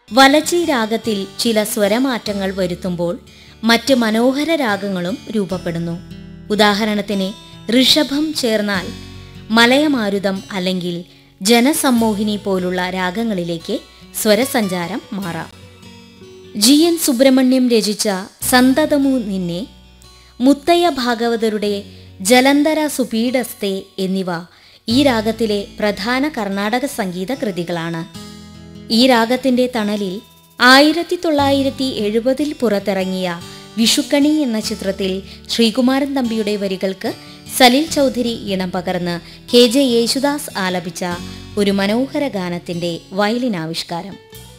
വലച്ചി രാഗത്തിൽ ചില സ്വരമാറ്റങ്ങൾ വരുത്തുമ്പോൾ മറ്റ് മനോഹര രാഗങ്ങളും രൂപപ്പെടുന്നു ഉദാഹരണത്തിന് ഋഷഭം ചേർന്നാൽ മലയമാരുതം അല്ലെങ്കിൽ ജനസമ്മോഹിനി പോലുള്ള രാഗങ്ങളിലേക്ക് സ്വരസഞ്ചാരം മാറാം ജി എൻ സുബ്രഹ്മണ്യം രചിച്ച സന്തതമു നിന്നെ മുത്തയ്യ ഭാഗവതരുടെ ജലന്ധര സുപീഡസ്തേ എന്നിവ ഈ രാഗത്തിലെ പ്രധാന കർണാടക സംഗീത കൃതികളാണ് ഈ രാഗത്തിന്റെ തണലിൽ ആയിരത്തി തൊള്ളായിരത്തി എഴുപതിൽ പുറത്തിറങ്ങിയ വിഷുക്കണി എന്ന ചിത്രത്തിൽ ശ്രീകുമാരൻ തമ്പിയുടെ വരികൾക്ക് സലിൽ ചൗധരി ഇണം പകർന്ന് കെ ജെ യേശുദാസ് ആലപിച്ച ഒരു മനോഹര ഗാനത്തിന്റെ വയലിൻ ആവിഷ്കാരം